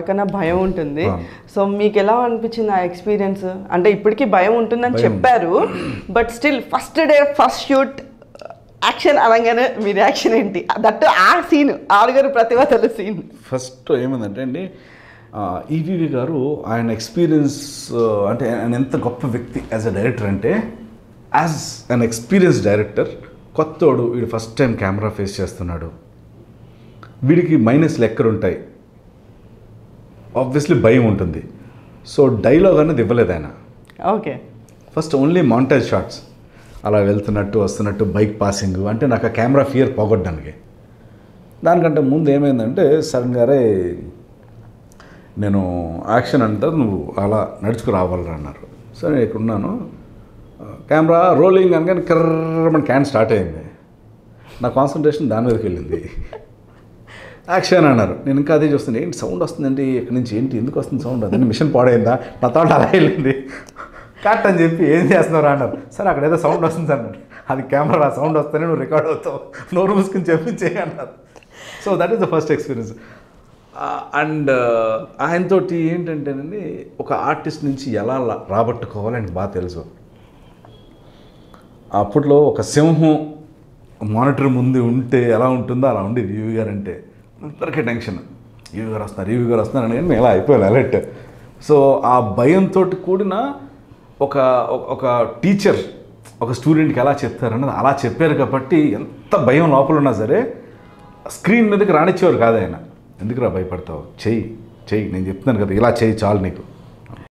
కన్నా భయం ఉంటుంది ఆ. సో మీకు ఎలా అనిపించింది ఆ ఎక్స్పీరియన్స్ అంటే ఇప్పటికీ భయం ఉంటుందని చెప్పారు but still first day first shoot action అనగానే మీ రియాక్షన్ ఏంటి దట్టు ఆ సీన్ ఆరుగురు ప్రతిభతల సీన్ ఫస్ట్ ఏమైందంటే అండి ఈవీవి గారు ఆయన ఎక్స్పీరియన్స్ అంటే ఆయన ఎంత గొప్ప వ్యక్తి యాజ్ అ డైరెక్టర్ అంటే యాజ్ అన్ ఎక్స్పీరియన్స్ డైరెక్టర్ కొత్తోడు వీడు ఫస్ట్ టైం కెమెరా ఫేస్ చేస్తున్నాడు వీడికి మైనస్లు ఎక్కడ ఉంటాయి ఆబ్వియస్లీ భయం ఉంటుంది సో డైలాగ్ అనేది ఇవ్వలేదు ఆయన okay first only montage shots అలా వెళ్తున్నట్టు వస్తున్నట్టు బైక్ పాసింగ్ అంటే నాకు ఆ కెమెరా ఫియర్ పోగొట్టడానికి దానికంటే ముందు ఏమైందంటే సడన్ గారే నేను యాక్షన్ అంటే నువ్వు అలా నడుచుకు రావాలరా అన్నారు సరే నేను ఇక్కడ ఉన్నాను కెమెరా రోలింగ్ అనగానే కర్రమని క్యాన్ స్టార్ట్ అయింది నా కాన్సన్ట్రేషన్ దాని మీదకి వెళ్ళింది యాక్షన్ అన్నారు నేను ఇంకా అదే చూస్తాను ఏంటి సౌండ్ వస్తుందండి ఇక్కడి నుంచి ఏంటి ఎందుకు వస్తుంది సౌండ్ అదే మిషన్ పాడైందా నా థాట్ అలా వెళ్ళింది కట్ అని చెప్పి ఏం చేస్తున్నారా అన్నారు సరే అక్కడ ఏదో సౌండ్ వస్తుంది అన్నారు అది కెమెరా సౌండ్ వస్తేనే నువ్వు రికార్డ్ అవుతావు నోరు మూసుకుని చెప్పించే అన్నారు so that is the first experience and ఆయనతోటి ఏంటంటేనండి ఒక ఆర్టిస్ట్ నుంచి ఎలా లా- రాబట్టుకోవాలని బాగా తెలుసు అప్పట్లో ఒక సింహం మానిటర్ ముందు ఉంటే ఎలా ఉంటుందో అలా ఉండేది యూవి గారు అంటే అందరికీ టెన్షన్ యూవి గారు వస్తున్నారు యూవి గారు వస్తున్నారు అని మేము ఎలా అయిపోయాను అలర్ట్ సో ఆ భయంతో కూడిన ఒక ఒక- ఒక టీచర్ ఒక స్టూడెంట్కి ఎలా చెప్తారన్నది అలా చెప్పారు కాబట్టి ఎంత భయం లోపల ఉన్నా సరే స్క్రీన్ మీదకి రానిచ్చేవారు కాదు ఆయన ఎందుకురా భయపడతావు చెయ్యి చెయ్యి నేను చెప్తున్నాను కదా ఇలా చెయ్యి చాలు నీకు